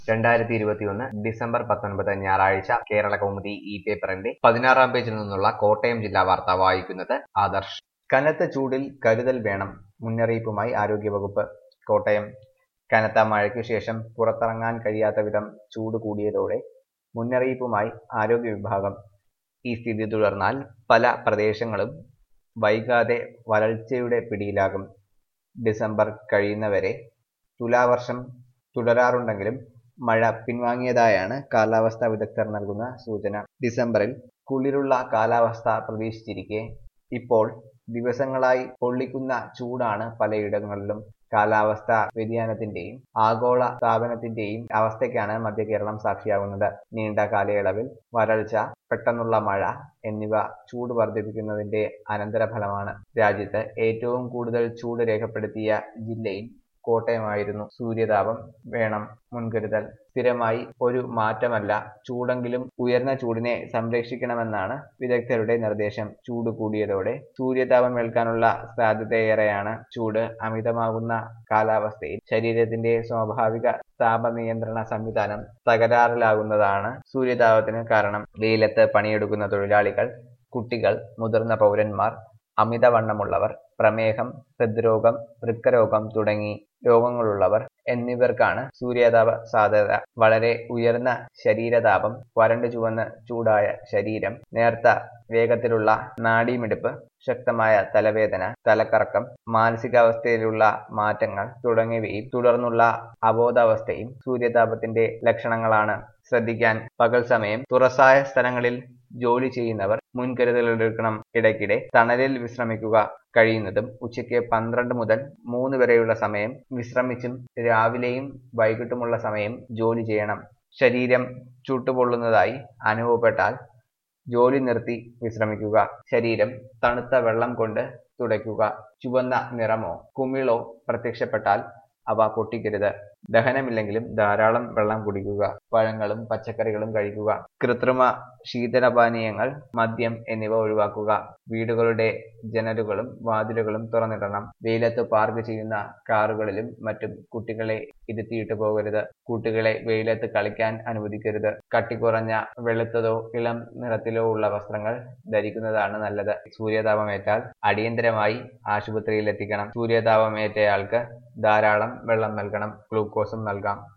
രണ്ടായിരത്തി ഇരുപത്തിയൊന്ന് ഡിസംബർ പത്തൊൻപത് ഞായറാഴ്ച കേരള കൗമുദി ഈ പേപ്പറിന്റെ പതിനാറാം പേജിൽ നിന്നുള്ള കോട്ടയം ജില്ലാ വാർത്ത വായിക്കുന്നത് ആദർശ് കനത്ത ചൂടിൽ കരുതൽ വേണം മുന്നറിയിപ്പുമായി ആരോഗ്യവകുപ്പ് കോട്ടയം കനത്ത മഴയ്ക്കു ശേഷം പുറത്തിറങ്ങാൻ കഴിയാത്ത വിധം ചൂട് കൂടിയതോടെ മുന്നറിയിപ്പുമായി ആരോഗ്യ വിഭാഗം ഈ സ്ഥിതി തുടർന്നാൽ പല പ്രദേശങ്ങളും വൈകാതെ വരൾച്ചയുടെ പിടിയിലാകും ഡിസംബർ കഴിയുന്നവരെ തുലാവർഷം തുടരാറുണ്ടെങ്കിലും മഴ പിൻവാങ്ങിയതായാണ് കാലാവസ്ഥാ വിദഗ്ധർ നൽകുന്ന സൂചന ഡിസംബറിൽ കുളിരുള്ള കാലാവസ്ഥ പ്രതീക്ഷിച്ചിരിക്കെ ഇപ്പോൾ ദിവസങ്ങളായി പൊള്ളിക്കുന്ന ചൂടാണ് പലയിടങ്ങളിലും കാലാവസ്ഥാ വ്യതിയാനത്തിന്റെയും ആഗോള താപനത്തിന്റെയും അവസ്ഥയ്ക്കാണ് മധ്യ കേരളം സാക്ഷിയാകുന്നത് നീണ്ട കാലയളവിൽ വരൾച്ച പെട്ടെന്നുള്ള മഴ എന്നിവ ചൂട് വർദ്ധിപ്പിക്കുന്നതിന്റെ അനന്തരഫലമാണ് രാജ്യത്ത് ഏറ്റവും കൂടുതൽ ചൂട് രേഖപ്പെടുത്തിയ ജില്ലയും കോട്ടയമായിരുന്നു സൂര്യതാപം വേണം മുൻകരുതൽ സ്ഥിരമായി ഒരു മാറ്റമല്ല ചൂടെങ്കിലും ഉയർന്ന ചൂടിനെ സംരക്ഷിക്കണമെന്നാണ് വിദഗ്ധരുടെ നിർദ്ദേശം ചൂട് കൂടിയതോടെ സൂര്യതാപം ഏൽക്കാനുള്ള സാധ്യതയേറെയാണ് ചൂട് അമിതമാകുന്ന കാലാവസ്ഥയിൽ ശരീരത്തിന്റെ സ്വാഭാവിക താപനിയന്ത്രണ സംവിധാനം തകരാറിലാകുന്നതാണ് സൂര്യതാപത്തിന് കാരണം വെയിലത്ത് പണിയെടുക്കുന്ന തൊഴിലാളികൾ കുട്ടികൾ മുതിർന്ന പൗരന്മാർ അമിതവണ്ണമുള്ളവർ പ്രമേഹം ഹൃദ്രോഗം വൃക്കരോഗം തുടങ്ങി രോഗങ്ങളുള്ളവർ എന്നിവർക്കാണ് സൂര്യതാപ സാധ്യത വളരെ ഉയർന്ന ശരീരതാപം വരണ്ടു ചുവന്ന് ചൂടായ ശരീരം നേർത്ത വേഗത്തിലുള്ള നാഡീമിടിപ്പ് ശക്തമായ തലവേദന തലക്കറക്കം മാനസികാവസ്ഥയിലുള്ള മാറ്റങ്ങൾ തുടങ്ങിയവയും തുടർന്നുള്ള അബോധാവസ്ഥയും സൂര്യതാപത്തിന്റെ ലക്ഷണങ്ങളാണ് ശ്രദ്ധിക്കാൻ പകൽ സമയം തുറസായ സ്ഥലങ്ങളിൽ ജോലി ചെയ്യുന്നവർ മുൻകരുതലെടുക്കണം ഇടയ്ക്കിടെ തണലിൽ വിശ്രമിക്കുക കഴിയുന്നതും ഉച്ചയ്ക്ക് പന്ത്രണ്ട് മുതൽ മൂന്ന് വരെയുള്ള സമയം വിശ്രമിച്ചും രാവിലെയും വൈകിട്ടുമുള്ള സമയം ജോലി ചെയ്യണം ശരീരം ചുട്ടുപൊള്ളുന്നതായി അനുഭവപ്പെട്ടാൽ ജോലി നിർത്തി വിശ്രമിക്കുക ശരീരം തണുത്ത വെള്ളം കൊണ്ട് തുടയ്ക്കുക ചുവന്ന നിറമോ കുമിളോ പ്രത്യക്ഷപ്പെട്ടാൽ അവ പൊട്ടിക്കരുത് ദഹനമില്ലെങ്കിലും ധാരാളം വെള്ളം കുടിക്കുക പഴങ്ങളും പച്ചക്കറികളും കഴിക്കുക കൃത്രിമ ശീതളപാനീയങ്ങൾ മദ്യം എന്നിവ ഒഴിവാക്കുക വീടുകളുടെ ജനലുകളും വാതിലുകളും തുറന്നിടണം വെയിലത്ത് പാർക്ക് ചെയ്യുന്ന കാറുകളിലും മറ്റും കുട്ടികളെ ഇരുത്തിയിട്ട് പോകരുത് കുട്ടികളെ വെയിലത്ത് കളിക്കാൻ അനുവദിക്കരുത് കട്ടിക്കുറഞ്ഞ വെളുത്തതോ ഇളം നിറത്തിലോ ഉള്ള വസ്ത്രങ്ങൾ ധരിക്കുന്നതാണ് നല്ലത് സൂര്യതാപമേറ്റാൽ അടിയന്തരമായി ആശുപത്രിയിൽ എത്തിക്കണം സൂര്യതാപമേറ്റയാൾക്ക് ധാരാളം വെള്ളം നൽകണം ഗ്ലൂക്കോസും നൽകാം